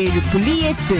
ஏழு புள்ளி எட்டு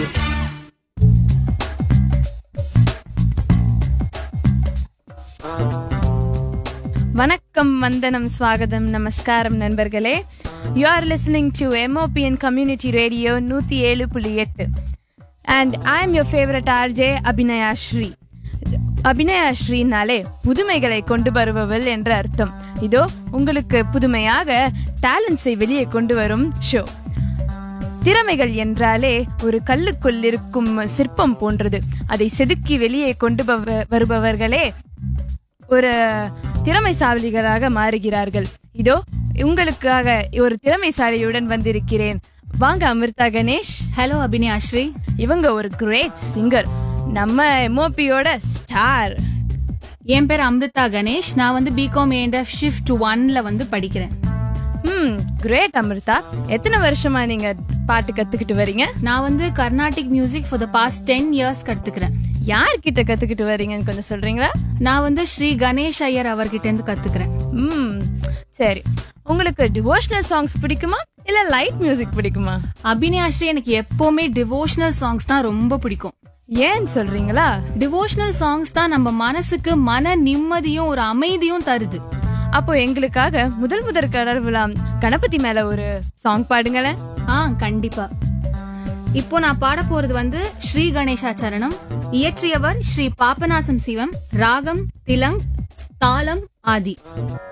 வணக்கம் வந்தனம் ஸ்வாகதம் நமஸ்காரம் நண்பர்களே you are listening to MOPN community radio நூற்றி ஏழு புள்ளி எட்டு and I am your favourite RJ Abhinaya Sri Abhinaya ஸ்ரீனாலே புதுமைகளை கொண்டு வருபவள் என்ற அர்த்தம் இதோ உங்களுக்கு புதுமையாக டேலண்ட்ஸை வெளியே கொண்டு வரும் ஷோ திறமைகள் என்றாலே ஒரு கல்லுக்குள் இருக்கும் சிற்பம் போன்றது அதை செதுக்கி வெளியே கொண்டு பவ- வருபவர்களே ஒரு திறமைசாலிகளாக மாறுகிறார்கள் இதோ உங்களுக்காக ஒரு திறமைசாலியுடன் வந்திருக்கிறேன் வாங்க அமிர்தா கணேஷ் ஹலோ அபினியா ஸ்ரீ இவங்க ஒரு கிரேட் சிங்கர் நம்ம எம்ஓபியோட ஸ்டார் என் பேர் அம்ரிதா கணேஷ் நான் வந்து பிகாம் ஏஎன்எஃப் ஷிஃப்ட் ஒன்ல வந்து படிக்கிறேன் ம் கிரேட் அமிர்தா எத்தனை வருஷமா நீங்க பாட்டு கத்துக்கிட்டு வரீங்க நான் வந்து Carnatic music for the past ten years கத்துக்கிறேன் யார்கிட்ட கத்துக்கிட்டு வரீங்கன்னு கொஞ்சம் சொல்றீங்களா நான் வந்து ஸ்ரீ கணேஷ் ஐயர் அவர்கிட்ட இருந்து கத்துக்கிறேன் ம் சரி உங்களுக்கு டிவோஷனல் சாங்ஸ் பிடிக்குமா இல்ல லைட் மியூசிக் பிடிக்குமா அபினியா ஸ்ரீ எனக்கு எப்பவுமே டிவோஷனல் சாங்ஸ் தான் ரொம்ப பிடிக்கும் ஏன் சொல்றீங்களா டிவோஷனல் சாங்ஸ் தான் நம்ம மனசுக்கு மன நிம்மதியும் ஒரு அமைதியும் தருது அப்போ எங்களுக்காக முதல் முதல் கடவுளாம் கணபதி மேல ஒரு சாங் பாடுங்களேன் ஆ கண்டிப்பா இப்போ நான் பாட போறது வந்து ஸ்ரீ கணேசாச்சரணம் இயற்றியவர் ஸ்ரீ பாபநாசம் சிவம் ராகம் திலங் தாளம் ஆதி